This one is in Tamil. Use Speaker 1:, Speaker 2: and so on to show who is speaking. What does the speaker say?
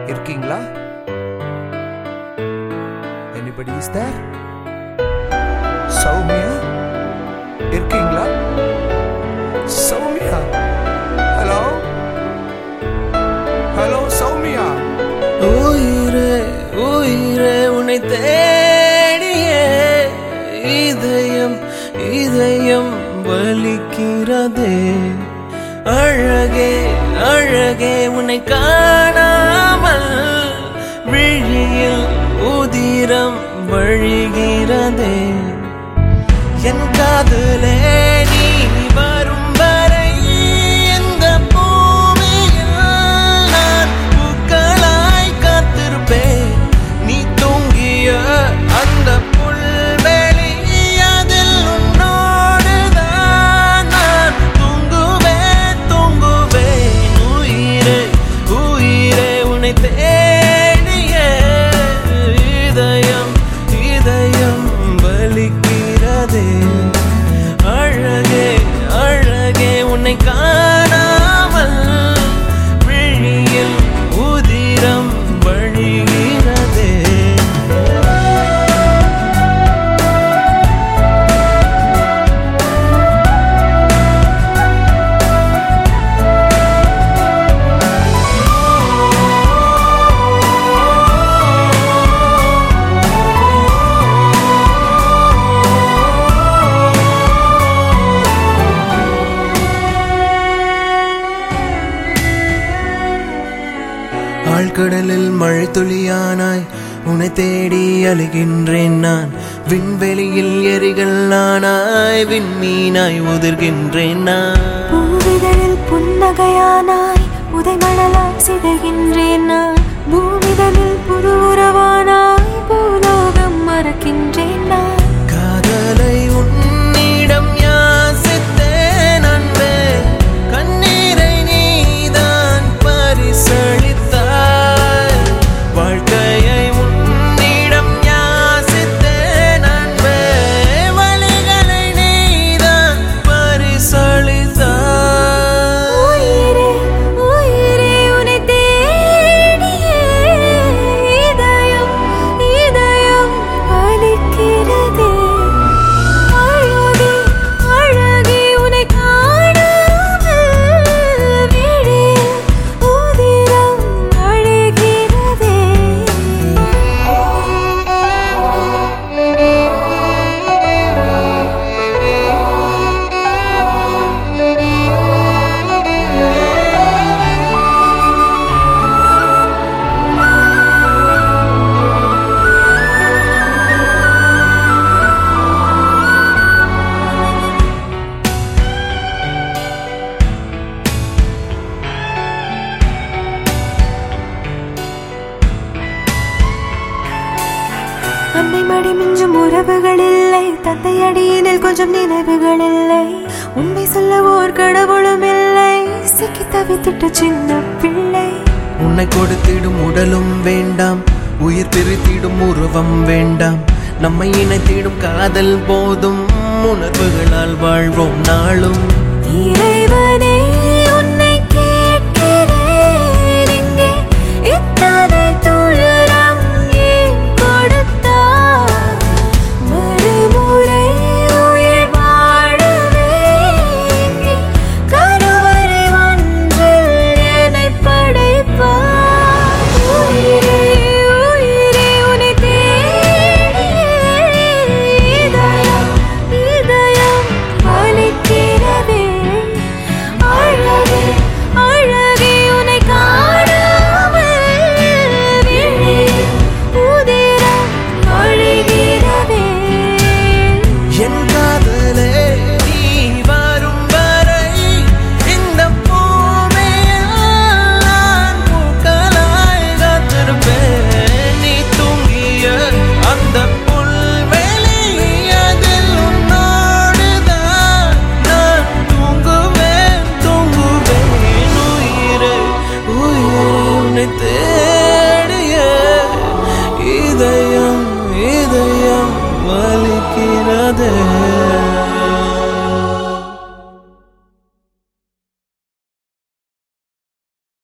Speaker 1: இருக்கீங்களா எனிபடி இஸ் தேர் சௌமியா இருக்கீங்களா சௌமியா ஹலோ ஹலோ சௌமியா
Speaker 2: உயிரே உயிரே உன்னை தேடியே இதயம் இதயம் வலிக்கிறதே அழகே அழகே உன்னை காணாமல் விழியில் உதிரம் வழிகிறதே என் காதலே நீ வரும் வரை எந்த பூமியில் நான் பூக்களாய் காத்திருப்பேன் நீ தூங்கிய அந்த புல்வெளி அதில் உன்னோடுதான் நான் தூங்குவேன் தூங்குவேன் உயிரே உயிரே உன்னை தேடிய இதயம் இதயம் வலிக்கிறதே அழகே அழகே உன்னை காணாமல் விழியில் உதிரம் வழிகிறதே ஆழ்கடலில் மழை துளியானாய் உன்னை தேடி அழுகின்றேன் நான் விண்வெளியில் எரிகள் நானாய் விண்மீனாய் உதிர்கின்றேன் நான்
Speaker 3: பூவிதழில் புன்னகையானாய் உதைமணலாய் சிதைகின்றேன் நான் பூமிதழில் புது உறவானாய் பூலோகம் மறக்கின்றேன் நான்
Speaker 2: காதலை உன்னிடம் யாசித்தேன் அன்பே கண்ணீரை நீதான் பரிசளித்தாய் வாழ்க்கையை உன்னிடம் யாசித்தேன் அன்பே வழிகளை நீதான் பரிசளித்தாய்
Speaker 3: உயிரே உயிரே உன்னை தேடியே இதயம் இதயம் வலிக்கிறதே அழகே அழகே உன்னை காணாமல் விழியில் உதிரம் அழுகிறதே அன்னை மடி மிஞ்சும் உறவுகள் இல்லை தந்தை அடியினில் கொஞ்சம் நினைவுகள் இல்லை உண்மை சொல்ல ஓர் கடவுளும் இல்லை சிக்கி தவித்திட்ட சின்ன பிள்ளை
Speaker 2: உன்னை கொடுத்திடும் உடலும் வேண்டாம் உயிர் பிரித்திடும் உருவம் வேண்டாம் நம்மை இணைத்திடும் காதல் போதும் உணர்வுகளால் வாழ்வோம் நாளும்
Speaker 3: இறைவனே